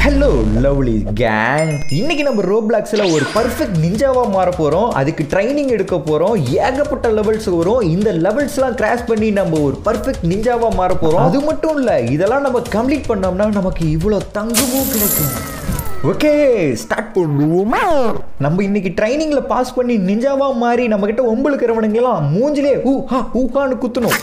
Hello lovely gang இன்னைக்கு நம்ம ரோப்ளாக்ஸில் ஒரு பர்ஃபெக்ட் நிஞ்சாவா மாற போகிறோம் அதுக்கு ட்ரைனிங் எடுக்க போகிறோம் ஏகப்பட்ட லெவல்ஸ் வரும் இந்த லெவல்ஸ்லாம் கிராஸ் பண்ணி நம்ம ஒரு பர்ஃபெக்ட் நிஞ்சாவா மாற போகிறோம் அது மட்டும் இல்லை இதெல்லாம் நம்ம கம்ப்ளீட் பண்ணோம்னா நமக்கு இவ்வளோ தங்கமும் கிடைக்கும் ஓகே ஸ்டார்ட் பண்ணுவோமா நம்ம இன்னைக்கு ட்ரைனிங்ல பாஸ் பண்ணி நிஞ்சாவா மாறி நம்ம கிட்ட ஒம்பளுக்கிறவனுங்கெல்லாம் மூஞ்சிலே ஊ ஹா ஊஹான்னு குத்தணும்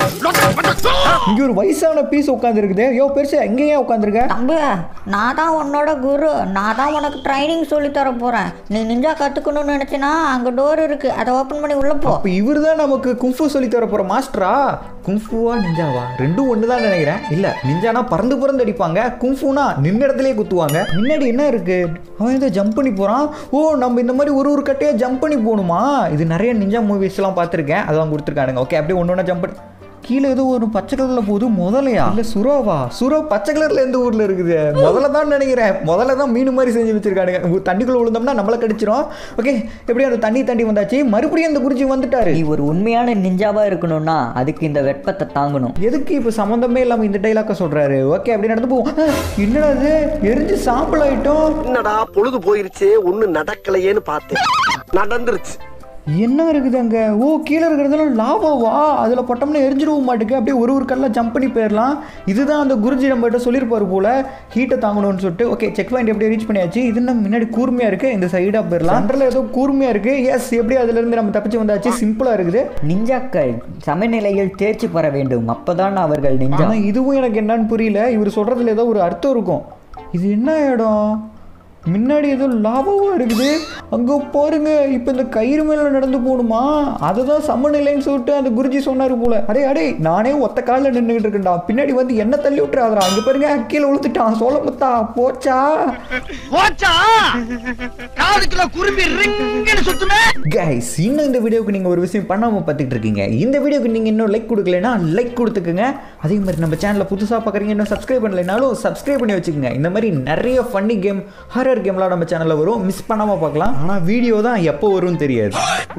இங்க ஒரு வயசான பீஸ் உட்காந்துருக்குது யோ பெருசு எங்க ஏன் உட்காந்துருக்க தம்பி நான் தான் உன்னோட குரு நான் தான் உனக்கு ட்ரைனிங் சொல்லி தர போகிறேன் நீ நிஞ்சா கற்றுக்கணும்னு நினச்சினா அங்கே டோர் இருக்குது அதை ஓப்பன் பண்ணி உள்ளே போ அப்போ இவர் தான் நமக்கு குங்ஃபு சொல்லி தர போற மாஸ்டரா குங்ஃபுவா நிஞ்சாவா ரெண்டும் ஒன்று தான் நினைக்கிறேன் இல்ல நிஞ்சானா பறந்து பறந்து அடிப்பாங்க குங்ஃபுனா நின்ன இடத்துலயே குத்துவாங்க முன்னாடி என்ன இருக்கு அவன் ஏதோ ஜம்ப் பண்ணி போறான் ஓ நம்ம இந்த மாதிரி ஒரு ஒரு கட்டையா ஜம்ப் பண்ணி போகணுமா இது நிறைய நிஞ்சா மூவிஸ்லாம் பார்த்துருக்கேன் அதான் கொடுத்துருக்கானுங்க ஓகே அப்படியே ஒன்று ஒன்றா ஜம்ப் பண்ணி கீழே ஏதோ ஒரு பச்சை கலர்ல போகுது முதலையா இல்ல சுறாவா சுறா பச்சை கலர்ல எந்த ஊர்ல இருக்குது முதல்ல தான் நினைக்கிறேன் முதல்ல தான் மீன் மாதிரி செஞ்சு வச்சிருக்கானுங்க உ- தண்ணிக்குள்ள விழுந்தோம்னா நம்மள கடிச்சிரும் ஓகே எப்படியும் அந்த தண்ணி தாண்டி வந்தாச்சு மறுபடியும் அந்த குருஜி வந்துட்டாரு நீ ஒரு உண்மையான நிஞ்சாவா இருக்கணும்னா அதுக்கு இந்த வெப்பத்தை தாங்கணும் எதுக்கு இப்போ சம்மந்தமே இல்லாமல் இந்த டைலாக்க சொல்றாரு ஓகே அப்படி நடந்து போவோம் ஆ, என்னடா இது எரிஞ்சு சாம்பல் ஆயிட்டோம் என்னடா பொழுது போயிருச்சே ஒண்ணு நடக்கலையேன்னு பார்த்தேன் நடந்துருச்சு என்ன இருக்குது அங்க ஓ கீழே இருக்கிறதெல்லாம் லாவாவா அதில் பட்டோம்னா எரிஞ்சிடவும் மாட்டுக்கு அப்படியே ஒரு ஒரு கல்ல ஜம்ப் பண்ணி போயிடலாம் இதுதான் அந்த குருஜி நம்ம கிட்ட சொல்லியிருப்பாரு போல ஹீட்டை தாங்கணும்னு சொல்லிட்டு ஓகே செக் பாயிண்ட் எப்படி ரீச் பண்ணியாச்சு இது நம்ம முன்னாடி கூர்மையா இருக்கு இந்த சைடாக போயிடலாம் அண்டரில் ஏதோ கூர்மையா இருக்கு எஸ் எப்படி அதுல இருந்து நம்ம தப்பிச்சு வந்தாச்சு சிம்பிளா இருக்குது நிஞ்சாக்கள் சமநிலையில் தேர்ச்சி பெற வேண்டும் அப்பதான் அவர்கள் நிஞ்சா ஆனா இதுவும் எனக்கு என்னன்னு புரியல இவர் சொல்றதுல ஏதோ ஒரு அர்த்தம் இருக்கும் இது என்ன இடம் முன்னாடி ஏதோ லாபமா இருக்குது அங்க பாருங்க இப்ப இந்த கயிறு மேல நடந்து போகணுமா அதை தான் சமநிலைன்னு சொல்லிட்டு அந்த குருஜி சொன்னாரு போல அடே அடே நானே ஒத்த காலில் நின்றுகிட்டு இருக்கேன்டா பின்னாடி வந்து என்ன தள்ளி விட்டுறாதரா அங்க பாருங்க கீழே விழுத்துட்டான் சோழ முத்தா போச்சா போச்சா காதுக்குள்ள குரும்பி ரிங்கன்னு சுத்துமே கைஸ் இன்னும் இந்த வீடியோக்கு நீங்கள் ஒரு விஷயம் பண்ணாமல் பார்த்துட்டு இருக்கீங்க இந்த வீடியோக்கு நீங்கள் இன்னும் லைக் கொடுக்கலனா லைக் கொடுத்துக்குங்க அதே மாதிரி நம்ம சேனலில் புதுசாக பார்க்குறீங்க இன்னும் சப்ஸ்கிரைப் பண்ணலைனாலும் சப்ஸ்கிரைப் பண்ணி வச்சுக்கோங்க இந்த மாதிரி நிறைய ஃபன்னி கேம் ஹாரர் கேம்லாம் நம்ம சேனலில் வரும் மிஸ் பண்ணாமல் பார்க்கலாம் ஆனால் வீடியோ தான் எப்போ வரும்னு தெரியாது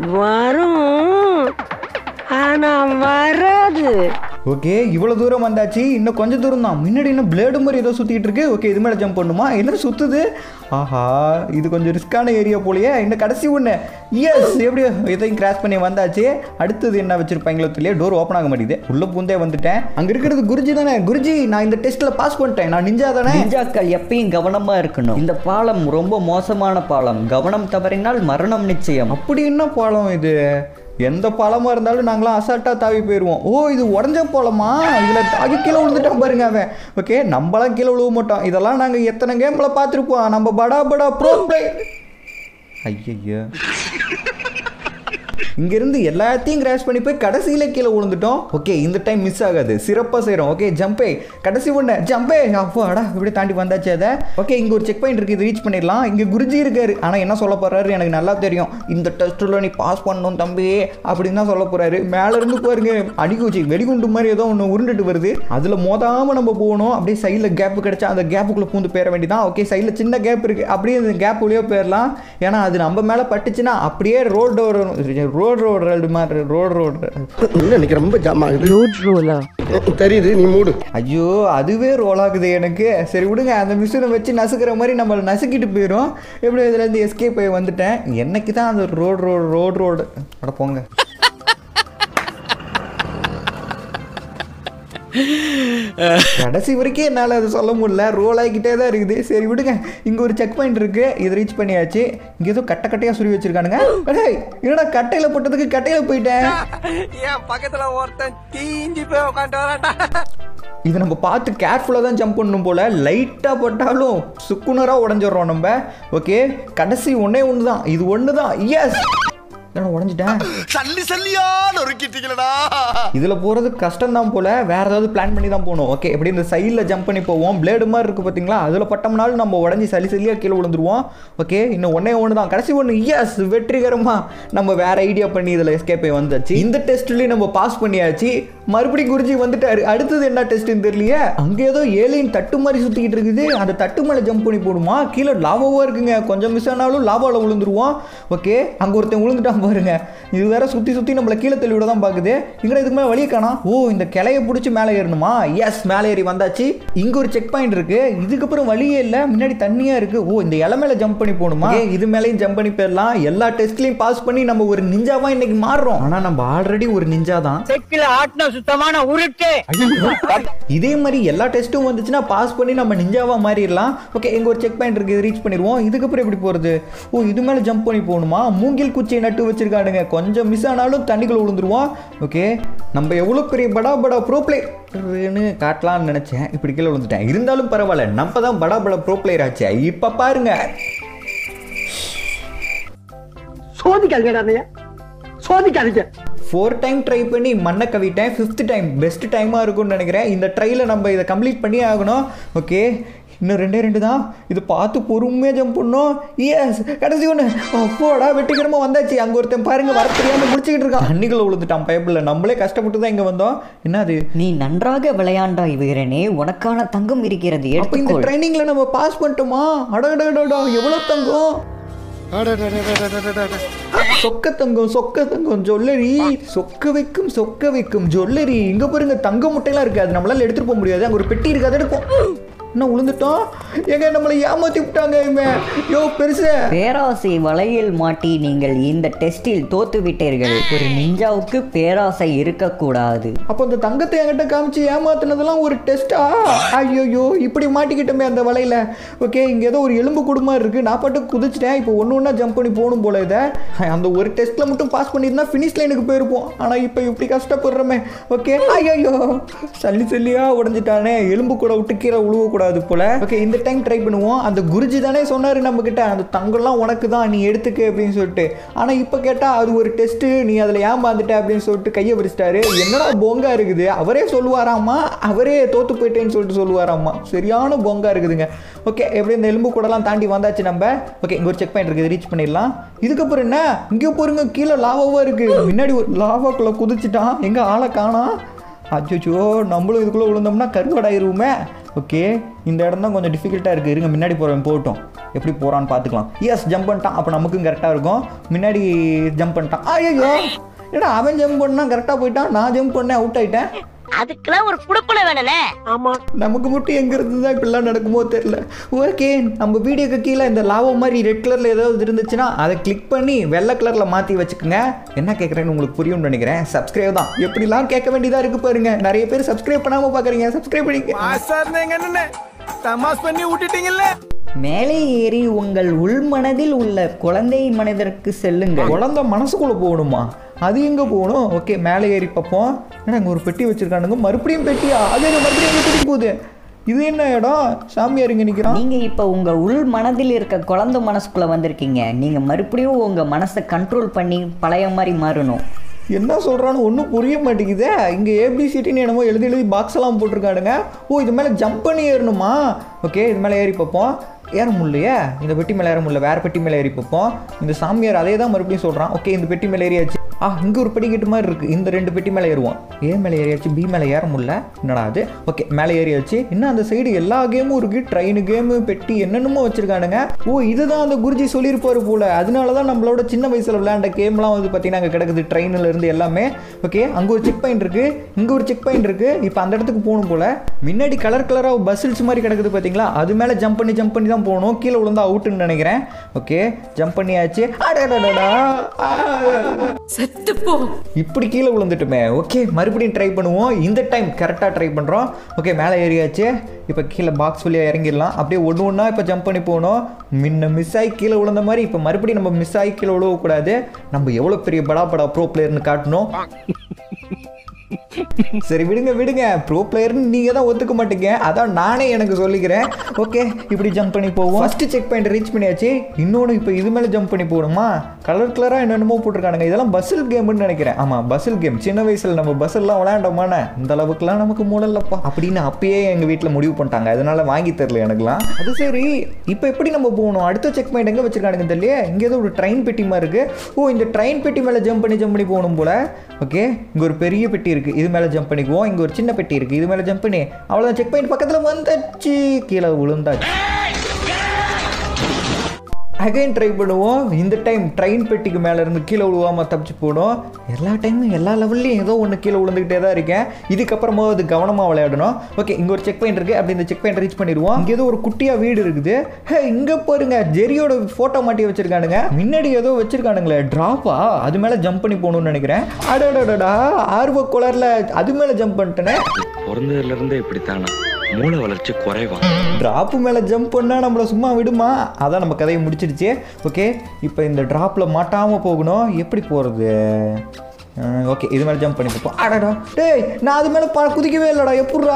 வரும் ஆனா வராது ஓகே இவ்வளோ தூரம் வந்தாச்சு இன்னும் கொஞ்சம் தூரம் தான் முன்னாடி இன்னும் பிளேடு மாதிரி ஏதோ சுற்றிட்டு இருக்கு ஓகே இது மேலே ஜம்ப் பண்ணுமா என்ன சுற்றுது ஆஹா இது கொஞ்சம் ரிஸ்கான ஏரியா போலயே இன்னும் கடைசி ஒன்று எஸ் எப்படி இதையும் கிராஸ் பண்ணி வந்தாச்சு அடுத்தது என்ன வச்சிருப்பாங்களோ தெரியல டோர் ஓப்பன் ஆக மாட்டேங்குது உள்ள பூந்தே வந்துட்டேன் அங்கே இருக்கிறது குருஜி தானே குருஜி நான் இந்த டெஸ்ட்டில் பாஸ் பண்ணிட்டேன் நான் நிஞ்சா தானே நிஞ்சாக்கள் எப்பயும் கவனமா இருக்கணும் இந்த பாலம் ரொம்ப மோசமான பாலம் கவனம் தவறினால் மரணம் நிச்சயம் அப்படி என்ன பாலம் இது எந்த பாலமாக இருந்தாலும் நாங்களாம் அசால்ட்டாக தாவி போயிடுவோம் ஓ இது உடஞ்ச பாலமா இதில் தாகி கீழே விழுந்துட்டான் பாருங்க அவன் ஓகே நம்மளாம் கீழே விழுவ மாட்டோம் இதெல்லாம் நாங்கள் எத்தனை கேமில் பார்த்துருப்போம் நம்ம படா படா ப்ரோ பிளே ஐயய்யா இங்கிருந்து எல்லாத்தையும் கிராஷ் பண்ணி போய் கடைசியில் கீழே விழுந்துட்டோம் ஓகே இந்த டைம் மிஸ் ஆகாது சிறப்பாக செய்கிறோம் ஓகே ஜம்பே கடைசி ஒன்று ஜம்பே அப்போ அடா இப்படி தாண்டி வந்தாச்சு அதை ஓகே இங்கே ஒரு செக் பாயிண்ட் இருக்குது இது ரீச் பண்ணிடலாம் இங்கே குருஜி இருக்காரு ஆனால் என்ன சொல்ல போறாரு எனக்கு நல்லா தெரியும் இந்த டெஸ்ட்டில் நீ பாஸ் பண்ணணும் தம்பி அப்படின்னு தான் சொல்ல போறாரு மேலே இருந்து பாருங்க அடிக்குச்சி வெடிகுண்டு மாதிரி ஏதோ ஒன்று உருண்டுட்டு வருது அதில் மோதாமல் நம்ம போகணும் அப்படியே சைடில் கேப் கிடைச்சா அந்த கேப்புக்குள்ளே பூந்து போயிட வேண்டியதான் ஓகே சைடில் சின்ன கேப் இருக்குது அப்படியே அந்த கேப் வழியாக போயிடலாம் ஏன்னா அது நம்ம மேலே பட்டுச்சுன்னா அப்படியே ரோடு ரோடு ரோடு ரோடு மாதிரி ரோடு ரோடு இன்னும் இன்னைக்கு ரொம்ப ஜாம் ஆகுது ரோட் ரோலா தெரியுது நீ மூடு ஐயோ அதுவே ரோல் ஆகுது எனக்கு சரி விடுங்க அந்த மிஷினை வச்சு நசுக்கிற மாதிரி நம்மளை நசுக்கிட்டு போயிடும் எப்படி இதுலேருந்து எஸ்கேப் ஆகி வந்துட்டேன் என்னைக்கு தான் அந்த ரோடு ரோடு ரோடு ரோடு அட போங்க கடைசி வரைக்கும் என்னால் அதை சொல்ல முடியல ரோல் ஆகிக்கிட்டே தான் இருக்குது சரி விடுங்க இங்கே ஒரு செக் பாயிண்ட் இருக்கு இதை ரீச் பண்ணியாச்சு இங்கே ஏதோ கட்டை கட்டையாக சுருவி வச்சிருக்கானுங்க டேய், என்னடா கட்டையில் போட்டதுக்கு கட்டையில் போயிட்டேன் என் பக்கத்துல ஒருத்தன் தீஞ்சு போய் உட்காந்து வரான்டா இது நம்ம பார்த்து கேர்ஃபுல்லாக தான் ஜம்ப் பண்ணணும் போல் லைட்டாக போட்டாலும் சுக்குனராக உடஞ்சிடுறோம் நம்ம ஓகே கடைசி ஒன்றே ஒன்று தான் இது ஒன்று தான் எஸ் நான் உடஞ்சிட்டேன் சல்லி சல்லியா நொறுக்கிட்டீங்களடா இதில் போகிறது கஷ்டம் தான் போல் வேறு ஏதாவது பிளான் பண்ணி தான் போகணும் ஓகே எப்படி இந்த சைடில் ஜம்ப் பண்ணி போவோம் பிளேடு மாதிரி இருக்குது பார்த்தீங்களா அதில் பட்டோம்னாலும் நம்ம உடஞ்சி சளி சளியாக கீழே விழுந்துருவோம் ஓகே இன்னும் ஒன்றே ஒன்று தான் கடைசி ஒன்று எஸ் வெற்றிகரமாக நம்ம வேற ஐடியா பண்ணி இதில் எஸ்கேப் ஆகி வந்தாச்சு இந்த டெஸ்ட்லேயும் நம்ம பாஸ் பண்ணியாச்சு மறுபடியும் குருஜி வந்துட்டாரு அடுத்தது என்ன டெஸ்ட்னு தெரியலையே அங்கே ஏதோ ஏலியன் தட்டு மாதிரி சுற்றிக்கிட்டு இருக்குது அந்த தட்டு மேலே ஜம்ப் பண்ணி போடுமா கீழே லாவாவாக இருக்குங்க கொஞ்சம் மிஸ் ஆனாலும் லாவாவில் விழுந்துருவோம் ஓகே அங்கே ஒருத்தன் விழுந்துட்டான் வந்துட்டான் பாருங்க இது வேற சுற்றி சுற்றி நம்மளை கீழே தள்ளி விட தான் பார்க்குது இங்கே இதுக்கு மேலே வழியை காணோம் ஓ இந்த கிளைய பிடிச்சி மேலே ஏறணுமா எஸ் மேலே ஏறி வந்தாச்சு இங்கே ஒரு செக் பாயிண்ட் இருக்கு இதுக்கப்புறம் வழியே இல்லை முன்னாடி தண்ணியாக இருக்கு ஓ இந்த இலை மேலே ஜம்ப் பண்ணி போகணுமா Okay, இது மேலேயும் ஜம்ப் பண்ணி போயிடலாம் எல்லா டெஸ்ட்லையும் பாஸ் பண்ணி நம்ம ஒரு நிஞ்சாவா இன்னைக்கு மாறுறோம் ஆனால் நம்ம ஆல்ரெடி ஒரு நிஞ்சா தான் செக்கில ஆட்டின சுத்தமான உருட்டு இதே மாதிரி எல்லா டெஸ்ட்டும் வந்துச்சுன்னா பாஸ் பண்ணி நம்ம நிஞ்சாவா மாறிடலாம் ஓகே எங்க ஒரு செக் பாயிண்ட் இருக்கு ரீச் பண்ணிடுவோம் இதுக்கப்புறம் எப்படி போறது ஓ இது மேலே ஜம்ப் பண்ணி போகணுமா மூங்கில் குச்சியை நட்டு வச்சிருக்கானுங்க கொஞ்சம் மிஸ் ஆனாலும் தண்ணிக்குள்ள விழுந்துருவோம் ஓகே நம்ம எவ்வளோ பெரிய படா படா ப்ரோ பிளேயர்னு காட்டலாம்னு நினச்சேன் இப்படி கீழே விழுந்துட்டேன் இருந்தாலும் பரவாயில்ல நம்ம தான் படா படா ப்ரோ பிளேயர் ஆச்சு இப்போ பாருங்க சோதிக்காதீங்க அண்ணையா சோதிக்காதீங்க ஃபோர் டைம் ட்ரை பண்ணி மண்ணை கவிட்டேன் ஃபிஃப்த் டைம் பெஸ்ட் டைமாக இருக்கும்னு நினைக்கிறேன் இந்த ட்ரையில் நம்ம இதை கம்ப்ளீட் பண்ணி ஆகணும் ஓகே இன்னும் ரெண்டே ரெண்டு தான் இது பார்த்து பொறுமையாக ஜம்ப் பண்ணோம் எஸ் கடைசி ஒன்று அப்போடா வெட்டிக்கிறமா வந்தாச்சு அங்கே ஒருத்தன் பாருங்க வர தெரியாமல் முடிச்சுக்கிட்டு இருக்கான் அன்னிக்குள்ள விழுந்துட்டான் பயப்பில் நம்மளே கஷ்டப்பட்டு தான் இங்கே வந்தோம் என்ன அது நீ நன்றாக விளையாண்டாய் வீரனே உனக்கான தங்கம் இருக்கிறது அப்போ இந்த எடுத்துக்கொள் ட்ரைனிங்கில் நம்ம பாஸ் பண்ணிட்டோமா அடடடடா எவ்வளோ தங்கம் சொக்க தங்கம் சொக்க தங்கம் ஜொல்லரி சொக்க வைக்கும் சொக்க வைக்கும் ஜொல்லரி இங்க பாருங்க தங்க முட்டையெல்லாம் இருக்கு அது நம்மளால எடுத்துட்டு போக முடியாது அங்க ஒரு பெட்டி இருக்கு அதை எடுப்போம் என்ன விழுந்துட்டோம் எங்க நம்மளை ஏமாத்தி விட்டாங்க இவன் யோ பெருசு பேராசை வலையில் மாட்டி நீங்கள் இந்த டெஸ்டில் தோத்து விட்டீர்கள் ஒரு நிஞ்சாவுக்கு பேராசை இருக்கக்கூடாது அப்போ அந்த தங்கத்தை என்கிட்ட காமிச்சு ஏமாத்துனதெல்லாம் ஒரு டெஸ்டா ஐயோயோ இப்படி மாட்டிக்கிட்டோமே அந்த வலையில ஓகே இங்க ஏதோ ஒரு எலும்பு குடும்பம் இருக்கு நான் பாட்டு குதிச்சிட்டேன் இப்போ ஒன்று ஒன்றா ஜம்ப் பண்ணி போகணும் போல இதை அந்த ஒரு டெஸ்ட்ல மட்டும் பாஸ் பண்ணியிருந்தா ஃபினிஷ் லைனுக்கு போயிருப்போம் ஆனா இப்போ இப்படி கஷ்டப்படுறோமே ஓகே ஐயோ சல்லி சல்லியா உடஞ்சிட்டானே எலும்பு கூட விட்டு கீழே உழுவக்கூடாது போல ஓகே இந்த டைம் ட்ரை பண்ணுவோம் அந்த குருஜி தானே சொன்னாரு நம்ம கிட்ட அந்த தங்கம்லாம் உனக்கு தான் நீ எடுத்துக்க அப்படின்னு சொல்லிட்டு ஆனா இப்போ கேட்டா அது ஒரு டெஸ்ட் நீ அதுல ஏமாந்துட்ட அப்படின்னு சொல்லிட்டு கையை விரிச்சிட்டாரு என்னடா பொங்கா இருக்குது அவரே சொல்லுவாராமா அவரே தோத்து போயிட்டேன்னு சொல்லிட்டு சொல்லுவாராமா சரியான பொங்கா இருக்குதுங்க ஓகே எப்படி இந்த எலும்பு கூடலாம் தாண்டி வந்தாச்சு நம்ம ஓகே இங்க ஒரு செக் பாயிண்ட் இருக்குது ரீச் பண்ணிடலாம் இதுக்கப்புறம் என்ன இங்கே பாருங்க கீழே லாவாவா இருக்கு முன்னாடி ஒரு லாவாக்குள்ள குதிச்சிட்டான் எங்க ஆளை காணோம் அச்சோ நம்மளும் இதுக்குள்ளே விழுந்தோம்னா கருவாடாயிருவோமே ஓகே இந்த இடம் தான் கொஞ்சம் டிஃபிகல்ட்டாக இருக்குது இருங்க முன்னாடி போகிறவன் போகட்டும் எப்படி போகிறான்னு பார்த்துக்கலாம் எஸ் ஜம்ப் பண்ணிட்டான் அப்போ நமக்கும் கரெக்டாக இருக்கும் முன்னாடி ஜம்ப் பண்ணிட்டான் ஐயோ ஏடா அவன் ஜம்ப் பண்ணா கரெக்டாக போயிட்டான் நான் ஜம்ப் பண்ணேன் அவுட் ஆயிட்டேன் அதுக்கெல்லாம் ஒரு குடுப்புல வேணும்னே ஆமா நமக்கு மட்டும் எங்க இருந்து தான் இப்படிலாம் நடக்குமோ தெரியல ஓகே நம்ம வீடியோக்கு கீழே இந்த லாவோ மாதிரி ரெட் கலர்ல ஏதாவது இருந்துச்சுன்னா அதை கிளிக் பண்ணி வெள்ளை கலர்ல மாத்தி வச்சுக்கோங்க என்ன கேட்குறேன்னு உங்களுக்கு புரியும்னு நினைக்கிறேன் சப்ஸ்கிரைப் தான் எப்படிலாம் கேட்க வேண்டியதா இருக்கு பாருங்க நிறைய பேர் சப்ஸ்கிரைப் பண்ணாம பாக்குறீங்க சப்ஸ்கிரைப் பண்ணிக்க தமாஸ் பண்ணி விட்டுட்டீங்கல்ல மேலே ஏறி உங்கள் உள்மனதில் உள்ள குழந்தை மனிதருக்கு செல்லுங்கள் குழந்தை மனசுக்குள்ள போகணுமா அது எங்க போகணும் ஓகே மேலே ஏறி பார்ப்போம் ஏன்னா அங்கே ஒரு பெட்டி வச்சிருக்கானுங்க மறுபடியும் பெட்டியா அது என்ன மறுபடியும் எங்க கூட்டிட்டு போகுது இது என்ன இடம் சாமியார் இங்க நிக்கிறான் நீங்க இப்ப உங்க உள் மனதில் இருக்க குழந்தை மனசுக்குள்ள வந்திருக்கீங்க நீங்க மறுபடியும் உங்க மனசை கண்ட்ரோல் பண்ணி பழைய மாதிரி மாறணும் என்ன சொல்கிறான்னு ஒன்றும் புரிய மாட்டேங்குதே இங்கே ஏபிசிடின்னு என்னமோ எழுதி எழுதி பாக்ஸ் எல்லாம் போட்டிருக்கானுங்க ஓ இது மேலே ஜம்ப் பண்ணி ஏறணுமா ஓகே இது மேலே ஏறி பார்ப்போம் ஏற முடியலையே இந்த பெட்டி மேலே ஏற முடியல வேறு பெட்டி மேலே ஏறி பார்ப்போம் இந்த சாமியார் அதே தான் மறுபடியும் சொல்கிறான் ஓகே இந்த பெட்டி மேலே ஏறியாச்சு ஆ இங்கே ஒரு படிக்கட்டு மாதிரி இருக்குது இந்த ரெண்டு பெட்டி மேலே ஏறுவோம் ஏ மேலே ஏறியாச்சு பி மேலே ஏற முடியல என்னடா அது ஓகே மேலே ஏறியாச்சு இன்னும் அந்த சைடு எல்லா கேமும் இருக்குது ட்ரெயின் கேமு பெட்டி என்னென்னமோ வச்சுருக்கானுங்க ஓ இதுதான் அந்த குருஜி சொல்லியிருப்பாரு போல அதனால தான் நம்மளோட சின்ன வயசில் விளையாண்ட கேம்லாம் வந்து பார்த்தீங்கன்னா அங்கே கிடக்குது ட்ரெயினில் இருந்து எல்லாமே ஓகே அங்கே ஒரு செக் பாயிண்ட் இருக்குது இங்கே ஒரு செக் பாயிண்ட் இருக்குது இப்போ அந்த இடத்துக்கு போகணும் போல முன்னாடி கலர் கலராக பஸ்ஸில்ஸ் மாதிரி கிடக்குது பார்த்தீங்களா அது மேலே ஜம்ப் பண்ணி ஜம்ப் பண்ணி தான் போகணும் கீழே விழுந்தா அவுட்டுன்னு நினைக்கிறேன் ஓகே ஜம்ப் பண்ணியாச்சு அடடடடா. ஆ. இப்படி கீழே விழுந்துட்டுமே ஓகே மறுபடியும் ட்ரை பண்ணுவோம் இந்த டைம் கரெக்டாக ட்ரை பண்ணுறோம் ஓகே மேலே ஏறியாச்சு இப்போ கீழே பாக்ஸ் வழியாக இறங்கிடலாம் அப்படியே ஒன்று ஒன்றா இப்போ ஜம்ப் பண்ணி போகணும் முன்ன மிஸ் ஆகி கீழே விழுந்த மாதிரி இப்போ மறுபடியும் நம்ம மிஸ் ஆகி கீழே விழுவக்கூடாது நம்ம எவ்வளோ பெரிய படா படா ப்ரோ பிளேயர்னு காட்டணும் சரி விடுங்க விடுங்க ப்ரோ பிளேயர்னு நீங்கள் தான் ஒத்துக்க மாட்டீங்க அதான் நானே எனக்கு சொல்லிக்கிறேன் ஓகே இப்படி ஜம்ப் பண்ணி போவோம் ஃபர்ஸ்ட் செக் பாயிண்ட் ரீச் பண்ணியாச்சு இன்னொன்று இப்போ இது மேலே ஜம்ப் பண்ணி போகணுமா கலர் கலராக என்னென்னமோ போட்டிருக்கானுங்க இதெல்லாம் பஸ்ஸில் கேம்னு நினைக்கிறேன் ஆமாம் பஸ்ஸில் கேம் சின்ன வயசில் நம்ம பஸ்ஸெல்லாம் விளையாண்டோமானே இந்த அளவுக்குலாம் நமக்கு மூடலப்பா அப்படின்னு அப்பயே எங்கள் வீட்டில் முடிவு பண்ணிட்டாங்க அதனால வாங்கி தரல எனக்குலாம் அது சரி இப்போ எப்படி நம்ம போகணும் அடுத்த செக் பாயிண்ட் எங்கே வச்சிருக்கானுங்க தெரியல இங்கே ஏதோ ஒரு ட்ரெயின் பெட்டி மாதிரி இருக்கு ஓ இந்த ட்ரெயின் பெட்டி மேலே ஜம்ப் பண்ணி ஜம்ப் பண்ணி போகணும் போல ஓகே இங்கே ஒரு பெரிய பெட்டி இருக்குது இது மேலே ஜம்ப் பண்ணிக்குவோம் இங்கே ஒரு சின்ன பெட்டி இருக்குது இது மேலே ஜம்ப் பண்ணி அவ்வளோதான் செக் பாயிண்ட் பக்கத்தில் வந்தாச்சு கீழே விழுந்தாச்சு அகைன் ட்ரை பண்ணுவோம் இந்த டைம் ட்ரெயின் பெட்டிக்கு மேலே இருந்து கீழே விழுவாம தப்பிச்சு போடும் எல்லா டைமும் எல்லா லெவல்லையும் ஏதோ ஒன்று கீழே விழுந்துக்கிட்டே தான் இருக்கேன் இதுக்கப்புறமா அது கவனமாக விளையாடணும் ஓகே இங்கே ஒரு செக் பாயிண்ட் இருக்குது அப்படி இந்த செக் பாயிண்ட் ரீச் பண்ணிடுவோம் இங்கே ஏதோ ஒரு குட்டியாக வீடு இருக்குது ஹே இங்கே பாருங்க ஜெரியோட ஃபோட்டோ மாட்டி வச்சிருக்கானுங்க முன்னாடி ஏதோ வச்சிருக்கானுங்களே ட்ராப்பா அது மேலே ஜம்ப் பண்ணி போகணும்னு நினைக்கிறேன் அடடடடா ஆர்வ குளரில் அது மேலே ஜம்ப் பண்ணிட்டேனே பிறந்ததுல இருந்தே இப்படித்தானா மூளை வளர்ச்சி குறைவா ட்ராப்பு மேலே ஜம்ப் பண்ணால் நம்மளை சும்மா விடுமா அதான் நம்ம கதையை முடிச்சிடுச்சு ஓகே இப்போ இந்த ட்ராப்பில் மாட்டாமல் போகணும் எப்படி போகிறது ஓகே இது மேலே ஜம்ப் பண்ணி பார்ப்போம் அடடா டேய் நான் அது மேலே பா குதிக்கவே இல்லைடா எப்பட்றா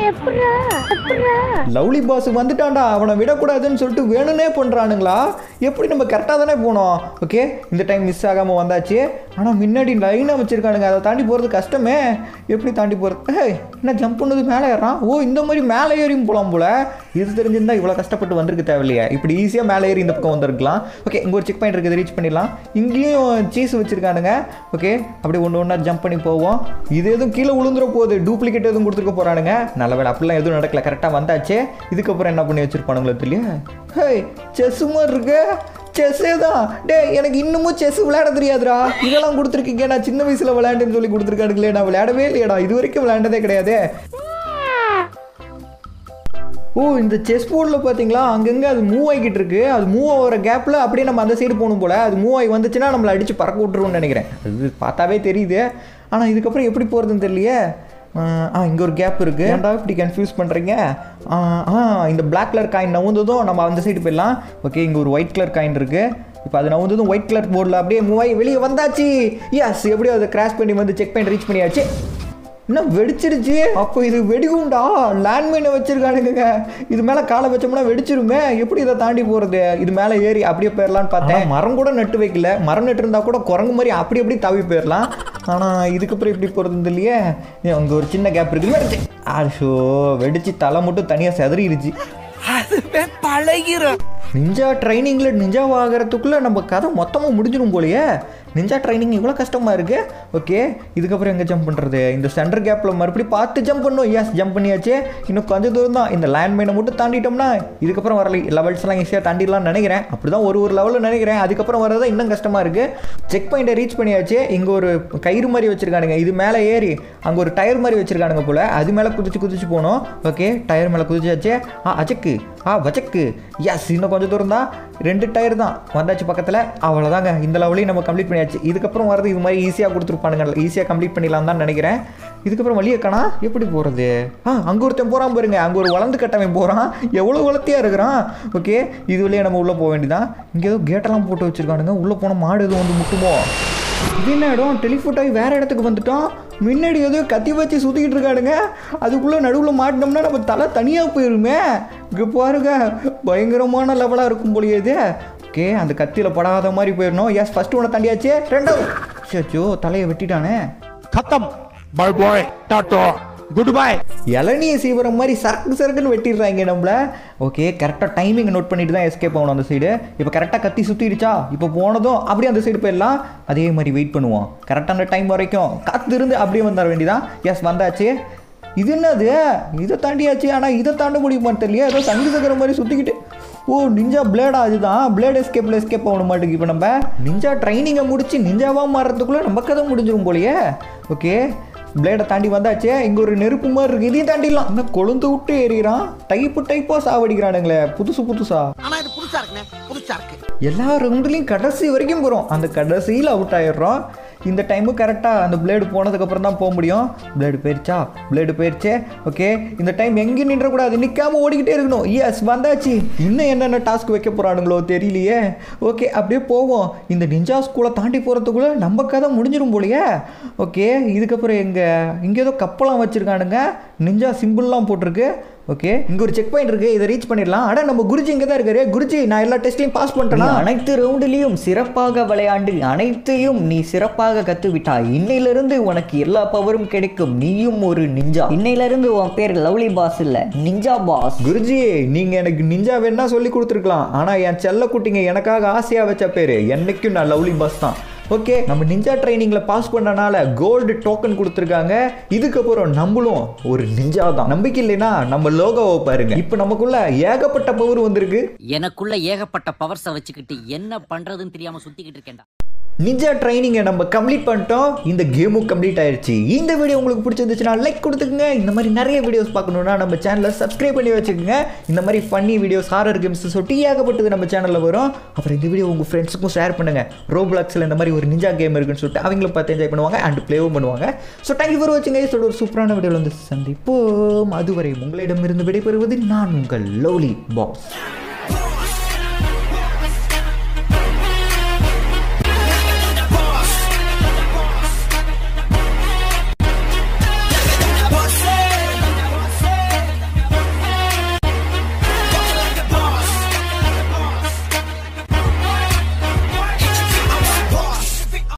லவ்லி பாஸ் வந்துட்டான்டா அவனை விடக்கூடாதுன்னு சொல்லிட்டு வேணும்னே பண்ணுறானுங்களா எப்படி நம்ம கரெக்டாக தானே போனோம் ஓகே இந்த டைம் மிஸ் ஆகாமல் வந்தாச்சு ஆனால் முன்னாடி லைனாக வச்சுருக்கானுங்க அதை தாண்டி போகிறது கஷ்டமே எப்படி தாண்டி போகிறது ஏய் என்ன ஜம்ப் பண்ணது மேலே ஏறான் ஓ இந்த மாதிரி மேலே ஏறியும் போகலாம் போல இது தெரிஞ்சிருந்தா இவ்வளோ கஷ்டப்பட்டு வந்திருக்க தேவையில்லையா இப்படி ஈஸியாக மேலே ஏறி இந்த பக்கம் வந்திருக்கலாம் ஓகே இங்கே ஒரு செக் பாயிண்ட் இருக்குது ரீச் பண்ணிடலாம் இங்கேயும் சீஸ் வச்சுருக்கானுங்க ஓகே அப்படியே ஒன்று ஒன்றா ஜம்ப் பண்ணி போவோம் இது எதுவும் கீழே விழுந்துற போகுது டூப்ளிகேட் எதுவும் கொடுத்துருக்க போகிறானுங்க நல்ல வேலை அப்படிலாம் எதுவும் நடக்கல கரெக்டாக வந்தாச்சு இதுக்கப்புறம் என்ன பண்ணி வச்சிருப்பானுங்களோ தெரியல ஹே செஸ் மாதிரி இருக்கு செஸ்ஸே தான் டேய் எனக்கு இன்னமும் செஸ் விளையாட தெரியாதுடா இதெல்லாம் கொடுத்துருக்கீங்க நான் சின்ன வயசில் விளையாண்டுன்னு சொல்லி கொடுத்துருக்கானுங்களே நான் விளையாடவே இல்லையடா இது வரைக்கும் விளையாண்டதே கிடையாது ஓ இந்த செஸ் போர்டில் பார்த்தீங்களா அங்கங்கே அது மூவ் ஆகிக்கிட்டு இருக்கு அது மூவ் ஆகிற கேப்பில் அப்படியே நம்ம அந்த சைடு போகணும் போல் அது மூவ் ஆகி வந்துச்சுன்னா நம்மளை அடித்து பறக்க விட்டுருவோம்னு நினைக்கிறேன் அது பார்த்தாவே தெரியுது ஆனால் இதுக்கப்புறம் எப்படி போகிறதுன்னு தெரியலையே ஆஹ், ஆ இங்கே ஒரு கேப் இருக்குது ஏன்டா இப்படி கன்ஃபியூஸ் பண்ணுறீங்க ஆ இந்த Black கலர் காயின் நவுந்ததும் நம்ம அந்த சைடு போயிடலாம் ஓகே இங்கே ஒரு ஒயிட் கலர் காயின் இருக்குது இப்போ அது நவுந்ததும் ஒயிட் கலர் போர்டில் அப்படியே மூவ் ஆகி வெளியே வந்தாச்சு எஸ் எப்படியோ அதை கிராஷ் பண்ணி வந்து செக் பண்ணி ரீச் பண்ணியாச்சு என்ன வெடிச்சிருச்சு அப்போ இது வெடிகுண்டா லேண்ட்மைனை வச்சிருக்கானுங்க இது மேலே காலை வச்சோம்னா வெடிச்சிருமே எப்படி இதை தாண்டி போகிறது இது மேலே ஏறி அப்படியே போயிடலான்னு பார்த்தேன் மரம் கூட நட்டு வைக்கல மரம் நட்டு இருந்தால் கூட குரங்கு மாதிரி அப்படி அப்படி தவி போயிடலாம் ஆனால் இதுக்கப்புறம் எப்படி போகிறது இல்லையே அங்கே ஒரு சின்ன கேப் இருக்குது வெடிச்சு ஆஷோ வெடிச்சு தலை மட்டும் தனியாக செதறிடுச்சு அதுவே பழகிரும் நிஞ்சா ட்ரைனிங்கில் நிஞ்சா ஆகிறதுக்குள்ளே நம்ம கதை மொத்தமாக முடிஞ்சிடும் போலயே நிஞ்சா ட்ரைனிங் இவ்வளோ கஷ்டமாக இருக்கு ஓகே இதுக்கப்புறம் எங்கே ஜம்ப் பண்ணுறது இந்த சென்டர் கேப்பில் மறுபடியும் பார்த்து ஜம்ப் பண்ணணும் எஸ் ஜம்ப் பண்ணியாச்சு இன்னும் கொஞ்சம் தூரம் தான் இந்த லேண்ட் மைனை மட்டும் தாண்டிட்டோம்னா இதுக்கப்புறம் வர லெவல்ஸ்லாம் ஈஸியாக தாண்டிடலாம்னு நினைக்கிறேன் அப்படி தான் ஒரு ஒரு லெவலில் நினைக்கிறேன் அதுக்கப்புறம் வரதான் இன்னும் கஷ்டமாக இருக்குது செக் பாயிண்ட்டை ரீச் பண்ணியாச்சு இங்கே ஒரு கயிறு மாதிரி வச்சுருக்கானுங்க இது மேலே ஏறி அங்கே ஒரு டயர் மாதிரி வச்சுருக்கானுங்க போல் அது மேலே குதிச்சு குதிச்சு போகணும் ஓகே டயர் மேலே குதிச்சாச்சு ஆ அச்சக்கு ஆ வச்சக்கு எஸ் இன்னும் கொஞ்சம் தூரம் தான் ரெண்டு டயர் தான் வந்தாச்சு பக்கத்தில் அவ்வளோதாங்க இந்த லெவலையும் நம்ம கம்ப்ளீட் பண்ணியாச்சு இதுக்கப்புறம் வரது இது மாதிரி ஈஸியாக கொடுத்துருப்பானுங்க ஈஸியாக கம்ப்ளீட் பண்ணிடலாம் தான் நினைக்கிறேன் இதுக்கப்புறம் வழியை காணா எப்படி போகிறது ஆ அங்கே ஒருத்தன் போகிறான் பாருங்க அங்கே ஒரு வளர்ந்து கட்டவன் போகிறான் எவ்வளோ வளர்த்தியாக இருக்கிறான் ஓகே இது வழியாக நம்ம உள்ளே போக வேண்டியதான் இங்கே ஏதோ கேட்டெல்லாம் போட்டு வச்சுருக்கானுங்க உள்ளே போனால் மாடு எதுவும் வந்து முட்டுமோ இது என்ன இடம் டெலிஃபோட் ஆகி வேறு இடத்துக்கு வந்துட்டோம் முன்னாடி ஏதோ கத்தி வச்சு சுற்றிக்கிட்டு இருக்கானுங்க அதுக்குள்ளே நடுவில் மாட்டினோம்னா நம்ம தலை தனியாக போயிருமே இங்கே பாருங்க பயங்கரமான லெவலாக இருக்கும் போலியே இது ஓகே அந்த கத்தியில் படாத மாதிரி போயிடணும் எஸ் ஃபஸ்ட்டு ஒன்று தாண்டியாச்சு ரெண்டாவது சச்சோ தலையை வெட்டிட்டானே खत्म bye bye tata goodbye இளநிய சீவர மாதிரி சரக்கு சரக்குன்னு வெட்டிடுறாங்க நம்மள ஓகே கரெக்டாக டைமிங் நோட் பண்ணிட்டு தான் எஸ்கேப் ஆகணும் அந்த சைடு இப்போ கரெக்டாக கத்தி சுற்றிடுச்சா இப்போ போனதும் அப்படியே அந்த சைடு போயிடலாம் அதே மாதிரி வெயிட் பண்ணுவோம் கரெக்டான டைம் வரைக்கும் காத்து இருந்து அப்படியே வந்துட வேண்டியதான் எஸ் வந்தாச்சு இது என்னது இதை தாண்டியாச்சு ஆனால் இதை தாண்ட முடியுமான்னு தெரியல ஏதோ சங்கு சக்கர மாதிரி சுற்றிக்கிட்டு ஓ நிஞ்சா பிளேடா அதுதான் பிளேட் எஸ்கேப்பில் எஸ்கேப் ஆகணும் மாட்டுக்கு இப்போ நம்ம நிஞ்சா ட்ரைனிங்கை முடிச்சு நிஞ்சாவாக மாறுறதுக்குள்ளே நம்ம கதை முடிஞ்சிரும் போலயே ஓகே பிளேடை தாண்டி வந்தாச்சே இங்கே ஒரு நெருப்பு மாதிரி இருக்கு இதையும் தாண்டிடலாம் இன்னும் கொழுந்து விட்டு எறிகிறான் டைப்பு டைப்பாக சாவடிக்கிறானுங்களே புதுசு புதுசா ஆனா இது புதுசா இருக்குண்ணே புதுசா இருக்கு எல்லா ரவுண்ட்லேயும் கடைசி வரைக்கும் போகிறோம் அந்த கடைசியில் அவுட் ஆயிடுறோம் இந்த டைமு கரெக்டாக அந்த பிளேடு போனதுக்கப்புறம் தான் போக முடியும் பிளேடு போயிருச்சா பிளேடு போயிருச்சே ஓகே இந்த டைம் எங்கேயும் நின்றக்கூடாது நிற்காம ஓடிக்கிட்டே இருக்கணும் எஸ் வந்தாச்சு இன்னும் என்னென்ன டாஸ்க் வைக்க போகிறானுங்களோ தெரியலையே ஓகே அப்படியே போவோம் இந்த நிஞ்சா ஸ்கூலை தாண்டி போகிறதுக்குள்ளே நம்ம கதை முடிஞ்சிரும் போலயே ஓகே இதுக்கப்புறம் எங்கே இங்கே ஏதோ கப்பலாம் வச்சுருக்கானுங்க நிஞ்சா சிம்பிள்லாம் போட்டிருக்கு ஓகே இங்கே ஒரு செக் பாயிண்ட் இருக்குது இதை ரீச் பண்ணிடலாம் அட நம்ம குருஜி இங்கே தான் இருக்காரு குருஜி நான் எல்லா டெஸ்ட்லையும் பாஸ் நீ பண்ணிட்டேனா அனைத்து ரவுண்டிலையும் சிறப்பாக விளையாண்டு அனைத்தையும் நீ சிறப்பாக கத்துவிட்டாய் இன்னையிலிருந்து உனக்கு எல்லா பவரும் கிடைக்கும் நீயும் ஒரு நிஞ்சா இன்னையிலிருந்து உன் பேர் லவ்லி பாஸ் இல்ல நிஞ்சா பாஸ் குருஜி நீங்கள் எனக்கு நிஞ்சா வேணா சொல்லி கொடுத்துருக்கலாம் ஆனால் என் செல்ல குட்டிங்க எனக்காக ஆசையாக வச்ச பேர் என்னைக்கும் நான் லவ்லி பாஸ் தான் ஓகே நம்ம நிஞ்சா ட்ரைனிங்கில் பாஸ் பண்ணனால கோல்டு டோக்கன் கொடுத்துருக்காங்க இதுக்கப்புறம் நம்மளும் ஒரு நிஞ்சா தான் நம்பிக்கை இல்லைன்னா நம்ம லோகோவை பாருங்க இப்போ நமக்குள்ள ஏகப்பட்ட பவர் வந்திருக்கு எனக்குள்ள ஏகப்பட்ட பவர்ஸை வச்சுக்கிட்டு என்ன பண்றதுன்னு தெரியாம சுத்திக்கிட்டு இருக்கேன்டா நிஞ்சா ட்ரைனிங்கை நம்ம கம்ப்ளீட் பண்ணிட்டோம் இந்த கேமும் கம்ப்ளீட் ஆயிடுச்சு இந்த வீடியோ உங்களுக்கு பிடிச்சிருந்துச்சுன்னா லைக் கொடுத்துக்குங்க இந்த மாதிரி நிறைய வீடியோஸ் பார்க்கணுன்னா நம்ம சேனலை சப்ஸ்கிரைப் பண்ணி வச்சுக்கோங்க இந்த மாதிரி ஃபன்னி வீடியோஸ் ஹாரர் கேம்ஸ் சொட்டி ஏகப்பட்டது நம்ம சேனலில் வரும் அப்புறம் இந்த வீடியோ உங்கள் ஃப்ரெண்ட்ஸுக்கும் ஷேர் பண்ணுங்கள் ரோப்ளாக்ஸில் இந்த மாதிரி ஒரு நிஞ்சா கேம் இருக்குன்னு சொல்லிட்டு அவங்கள பார்த்து என்ஜாய் பண்ணுவாங்க அண்ட் ப்ளேவும் பண்ணுவாங்க ஸோ தேங்க்யூ ஃபார் வாட்சிங் இதோட ஒரு சூப்பரான வீடியோவில் வந்து சந்திப்போம் அதுவரை உங்களிடமிருந்து விடைபெறுவது நான் உங்கள் லவ்லி பாஸ்